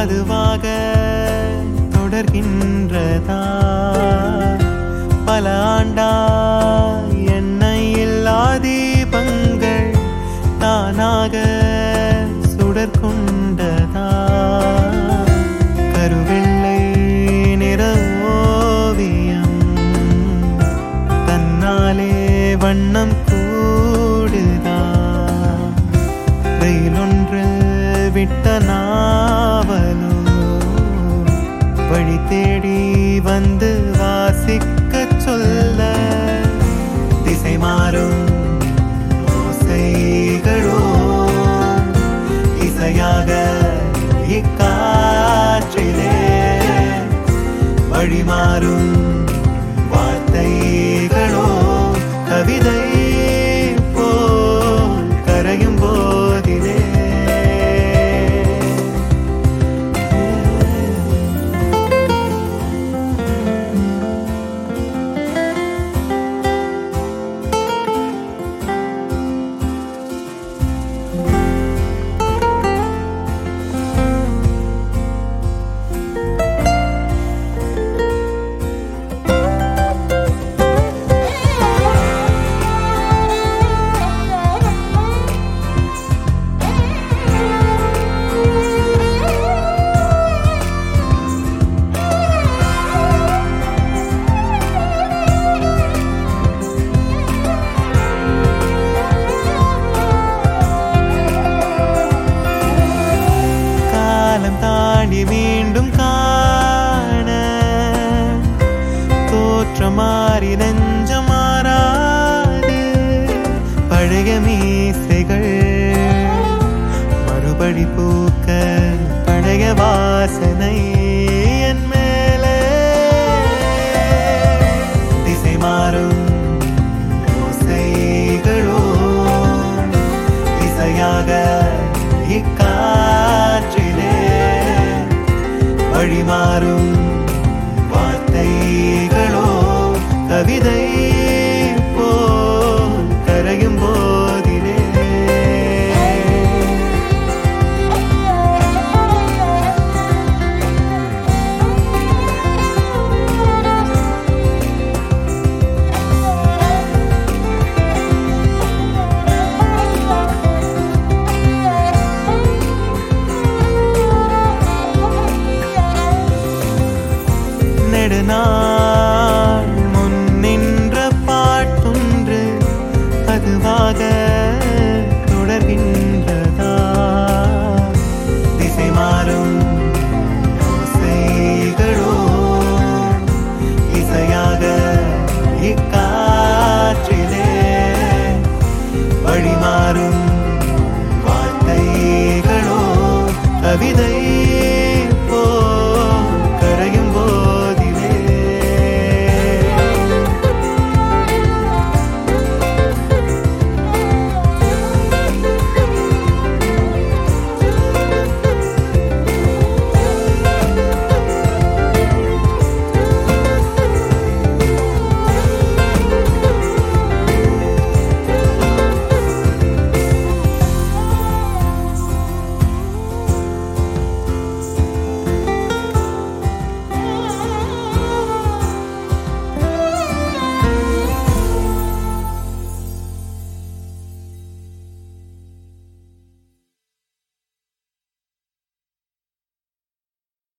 அதுவாக தொடர்கின்றதா பல ஆண்டா எண்ணெய் இல்லா தீபங்கள் தானாக சுடர் கொண்டதா கருவெள்ளை நிற ஓவியம் தன்னாலே வண்ணம் கூடுதா வெயிலொன்றில் விட்ட நாவலோ வழி தேடி வந்து வாசிக்கச் சொல்ல திசை மாறும் ஓசைகளோ இசையாக இக்காற்றிலே வழி மாறும் வார்த்தைகளோ கவிதை போல் கரையும் போதிலே காலம் தாண்டி மீண்டும் காண தோற்றம் மாறி நெஞ்சம் மாறாது பழைய மீசைகள் மறுபடி பூக்க பழைய வாசனை என் மேலே திசை மாறும் ஓசைகளோ இசையாக இக்காற்றிலே வழிமாறும் வார்த்தைகளோ கவிதை போல் கரையும் போதிலே நெடுநாள்